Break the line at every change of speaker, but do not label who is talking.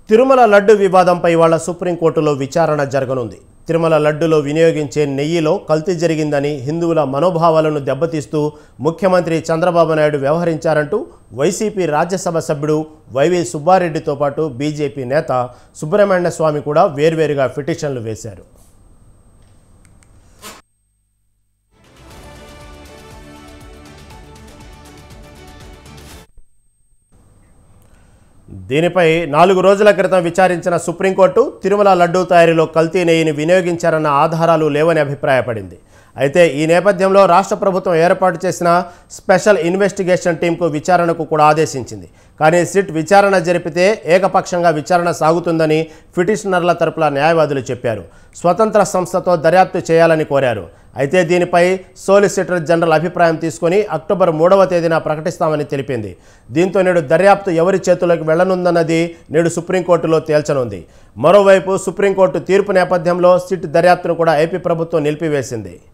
తిరుమల లడ్డు వివాదంపై ఇవాళ సుప్రీంకోర్టులో విచారణ జరగనుంది తిరుమల లడ్డులో వినియోగించే నెయ్యిలో కల్తీ జరిగిందని హిందువుల మనోభావాలను దెబ్బతీస్తూ ముఖ్యమంత్రి చంద్రబాబు నాయుడు వ్యవహరించారంటూ వైసీపీ రాజ్యసభ సభ్యుడు వైవి సుబ్బారెడ్డితో పాటు బీజేపీ నేత సుబ్రహ్మణ్య స్వామి కూడా వేర్వేరుగా పిటిషన్లు వేశారు దీనిపై నాలుగు రోజుల క్రితం విచారించిన సుప్రీంకోర్టు తిరుమల లడ్డూ తయారీలో కల్తీ నెయ్యిని వినియోగించారన్న ఆధారాలు లేవని అభిప్రాయపడింది అయితే ఈ నేపథ్యంలో రాష్ట్ర ప్రభుత్వం ఏర్పాటు చేసిన స్పెషల్ ఇన్వెస్టిగేషన్ టీంకు విచారణకు కూడా ఆదేశించింది కానీ సిట్ విచారణ జరిపితే ఏకపక్షంగా విచారణ సాగుతుందని పిటిషనర్ల తరపుల న్యాయవాదులు చెప్పారు స్వతంత్ర సంస్థతో దర్యాప్తు చేయాలని కోరారు అయితే దీనిపై సోలిసిటర్ జనరల్ అభిప్రాయం తీసుకొని అక్టోబర్ మూడవ తేదీన ప్రకటిస్తామని తెలిపింది దీంతో నేడు దర్యాప్తు ఎవరి చేతుల్లోకి వెళ్లనుందన్నది నేడు సుప్రీంకోర్టులో తేల్చనుంది మరోవైపు సుప్రీంకోర్టు తీర్పు నేపథ్యంలో సిట్ దర్యాప్తును కూడా ఏపీ ప్రభుత్వం నిలిపివేసింది